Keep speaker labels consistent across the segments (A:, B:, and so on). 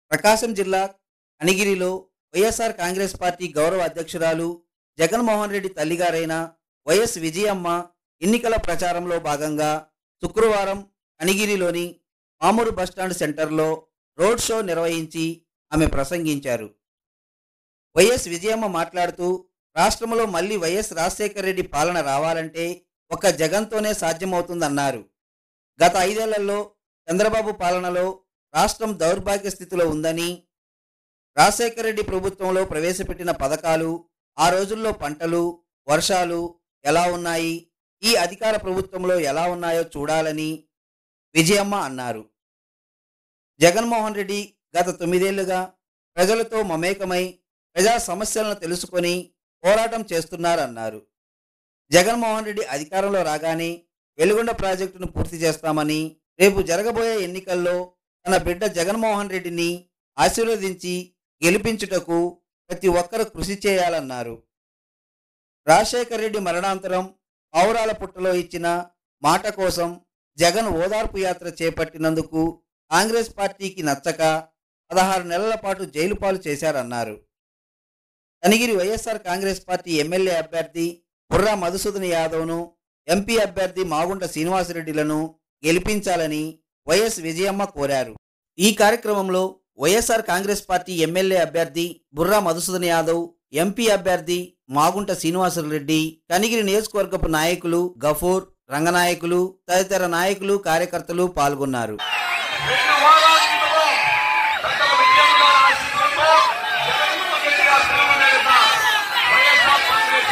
A: ప్రకాశం జిల్లా అణిగిరిలో వైఎస్ఆర్ కాంగ్రెస్ పార్టీ గౌరవ అధ్యక్షురాలు జగన్మోహన్ రెడ్డి తల్లిగారైన వైఎస్ విజయమ్మ ఎన్నికల ప్రచారంలో భాగంగా శుక్రవారం అణిగిరిలోని మామూరు బస్టాండ్ సెంటర్లో రోడ్ షో నిర్వహించి ఆమె ప్రసంగించారు వైఎస్ విజయమ్మ మాట్లాడుతూ రాష్ట్రంలో మళ్ళీ వైఎస్ రాజశేఖర రెడ్డి పాలన రావాలంటే ఒక్క జగన్తోనే సాధ్యమవుతుందన్నారు గత ఐదేళ్లలో చంద్రబాబు పాలనలో రాష్ట్రం దౌర్భాగ్య స్థితిలో ఉందని రాజశేఖర రెడ్డి ప్రభుత్వంలో ప్రవేశపెట్టిన పథకాలు ఆ రోజుల్లో పంటలు వర్షాలు ఎలా ఉన్నాయి ఈ అధికార ప్రభుత్వంలో ఎలా ఉన్నాయో చూడాలని విజయమ్మ అన్నారు జగన్మోహన్ రెడ్డి గత తొమ్మిదేళ్లుగా ప్రజలతో మమేకమై ప్రజా సమస్యలను తెలుసుకొని పోరాటం చేస్తున్నారన్నారు జగన్మోహన్ రెడ్డి అధికారంలో రాగానే వెలుగొండ ప్రాజెక్టును పూర్తి చేస్తామని రేపు జరగబోయే ఎన్నికల్లో తన బిడ్డ జగన్మోహన్ రెడ్డిని ఆశీర్వదించి గెలిపించుటకు ప్రతి ఒక్కరూ కృషి చేయాలన్నారు రాజశేఖర్ రెడ్డి మరణాంతరం పౌరాల పుట్టలో ఇచ్చిన మాట కోసం జగన్ ఓదార్పు యాత్ర చేపట్టినందుకు కాంగ్రెస్ పార్టీకి నచ్చక పదహారు నెలల పాటు జైలు పాలు చేశారన్నారు Kanigiri YSR Congress party MLA అభ్యర్థి బుర్రా మధుసూదన్ యాదవ్ను ఎంపీ అభ్యర్థి మాగుంట శ్రీనివాసరెడ్డిలను గెలిపించాలని వైఎస్ విజయమ్మ కోరారు ఈ కార్యక్రమంలో వైఎస్ఆర్ కాంగ్రెస్ పార్టీ ఎమ్మెల్యే అభ్యర్థి బుర్రా మధుసూదన్ యాదవ్ ఎంపీ అభ్యర్థి మాగుంట శ్రీనివాసరెడ్డి కనిగిరి నియోజకవర్గపు నాయకులు గఫూర్ రంగనాయకులు తదితర నాయకులు కార్యకర్తలు పాల్గొన్నారు
B: రెండు వారాల క్రితము పెద్దల విజయం గారి ఆశీస్సులతో జగన్మోహన్ రెడ్డి గారు పిలువనేత వైఎస్ఆర్ కాంగ్రెస్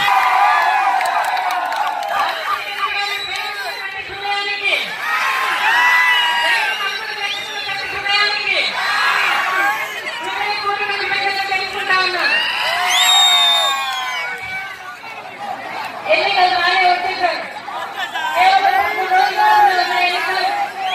C: ఎన్నికలు బాగానే వచ్చేసారు కేవలం రెండు రోజులు ఉన్న ఎన్నికలు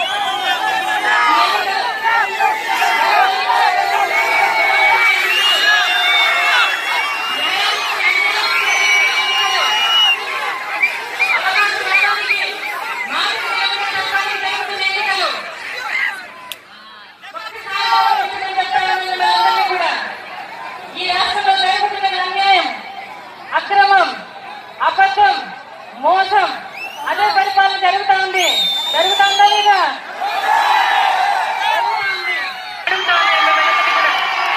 C: ఈ రాష్ట్రంలో జరుగుతున్న అన్యాయం అక్రమం అబద్ధం మోసం అదే పరిపాలన జరుగుతా ఉంది జరుగుతా ఉందా లేదా జరుగుతా ఉంది. జరుగుతా ఉంది మిమ్మల్ని కూడా.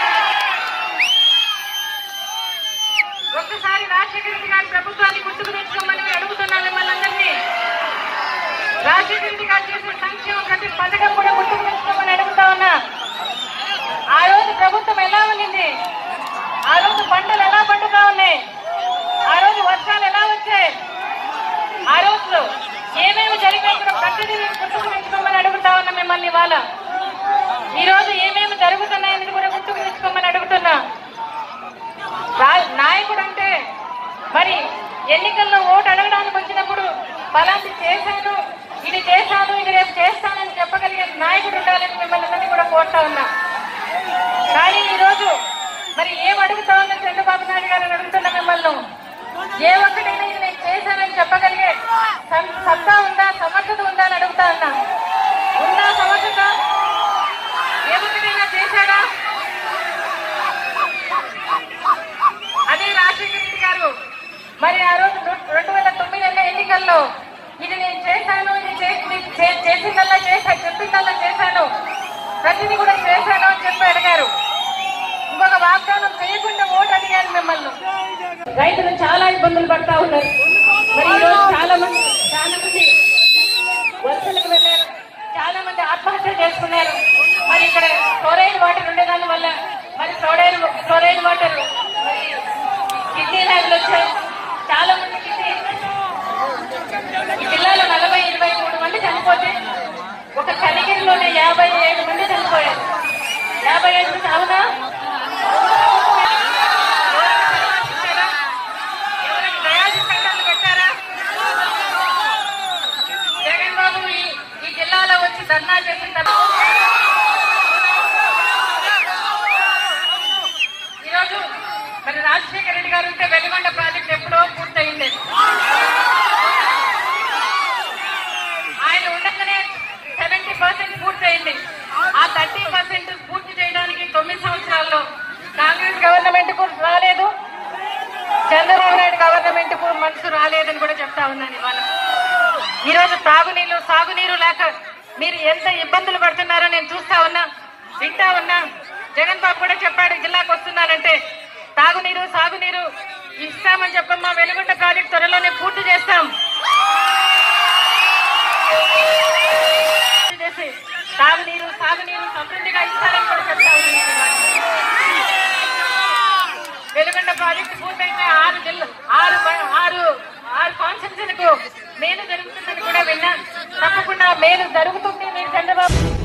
C: ఒక్కసారి రాజశేఖర రెడ్డి గారి ప్రభుత్వాన్ని గుర్తుకు తెచ్చుకోమని నేను అడుగుతున్నాను మిమ్మల్ని అందరినీ రాజశేఖర రెడ్డి గారు చేసిన సంక్షేమ ప్రతి పథకం కూడా గుర్తుకు తెచ్చుకోమని అడుగుతా ఉన్నా ఆ రోజు ప్రభుత్వం ఎలా ఉన్నింది ఆ రోజు పంటలు ఎలా పండుతా ఉన్నాయి ఆ రోజు వర్షాలు ఎలా వచ్చాయి ఆ రోజు ఏమేమి జరిగాయి కూడా ప్రతిదీ మీరు గుర్తుకు తెచ్చుకోమని అడుగుతా ఉన్నా మిమ్మల్ని ఇవాళ ఈ రోజు ఏమేమి జరుగుతున్నాయని కూడా గుర్తుకు తెచ్చుకోమని అడుగుతున్నా రా- నాయకుడు అంటే మరి ఎన్నికల్లో ఓటు అడగడానికి వచ్చినప్పుడు ఫలాంటి చేశాను ఇది చేశాను ఇది రేపు చేస్తానని చెప్పగలిగే నాయకుడు ఉండాలని మిమ్మల్ని అందరినీ కూడా కోరుతా ఉన్నా కానీ ఈ రోజు మరి ఏం అడుగుతా ఉన్నా చంద్రబాబు నాయుడు గారు అడుగుతున్నా మిమ్మల్ని ఏ ఒక్కటైనా ఇది నేను చేశానని చెప్పగలిగే సం- సత్తా ఉందా సమర్థత ఉందా అని అడుగుతా ఉన్నా ఉందా సమర్థత ఏ ఒక్కటైనా చేశాడా అదే రాజశేఖర రెడ్డి గారు మరి ఆ రోజు రు- రెండు వేల తొమ్మిది ఎన్నికల్లో ఇది నేను చేశాను ఇది చే- ఇది చే- చేసిందల్లా చేశా చెప్పిందల్లా చేశాను ప్రతిదీ కూడా చేశాను అని చెప్పి అడిగారు ఇంకొక వాగ్దానం చేయకుండా ఓటు అడిగారు మిమ్మల్ని రైతులు చాలా ఇబ్బందులు పడతా ఉన్నారు మరి ఈ రోజు చాలా మంది చాలా మంది వలసలకు వెళ్ళారు చాలా మంది ఆత్మహత్య చేసుకున్నారు మరి ఇక్కడ ఫ్లోరైడ్ వాటర్ ఉండేదాని వల్ల మరి ఫ్లోరైడ్ ఫ్లోరైడ్ వాటర్ మరి కిడ్నీ వ్యాధులు వచ్చాయి చాలా మంది కిడ్నీ ఈ జిల్లాలో నలభై ఇరవై మూడు మంది చనిపోతే ఒక కనిగిరిలోనే యాభై ఏడు మంది చనిపోయారు యాభై ఏడు మంది అవునా ఎవరైనా డయాలసిస్ సెంటర్లు పెట్టారా జగన్ బాబు ఈ ఈ జిల్లాలో వచ్చి ధర్నా చేసిన తర్వాత ఈరోజు మరి రాజశేఖర రెడ్డి గారు ఉంటే వెలిగొండ ప్రాజెక్ట్ ఎప్పుడో పూర్తయింది ఆయన ఉండగానే సెవెంటీ పర్సెంట్ పూర్తయింది ఆ థర్టీ పర్సెంట్ పూర్తి చేయడానికి తొమ్మిది గవర్నమెంట్ కు రాలేదు చంద్రబాబు నాయుడు గవర్నమెంట్ కు మనసు రాలేదని కూడా చెప్తా ఉన్నాను ఇవాళ ఈ రోజు తాగునీళ్ళు సాగునీరు లేక మీరు ఎంత ఇబ్బందులు పడుతున్నారో నేను చూస్తా ఉన్నా వింటా ఉన్నా జగన్ బాబు కూడా చెప్పాడు జిల్లాకు వస్తున్నానంటే తాగునీరు సాగునీరు ఇస్తామని చెప్పమ్మా వెలుగుంట ప్రాజెక్ట్ త్వరలోనే పూర్తి చేస్తాం పూర్తి చేసి తాగునీరు సాగునీరు సమృద్ధిగా ఇస్తారని కూడా చెప్తా ఉన్నాను వెలుగొండ ప్రాజెక్టు పూర్తయితే ఆరు జిల్లా ఆరు బ- ఆరు ఆరు కాన్స్టిట్యూన్సీలకు మేలు జరుగుతుందని కూడా విన్నా తప్పకుండా మేలు జరుగుతుంది మీరు చంద్రబాబు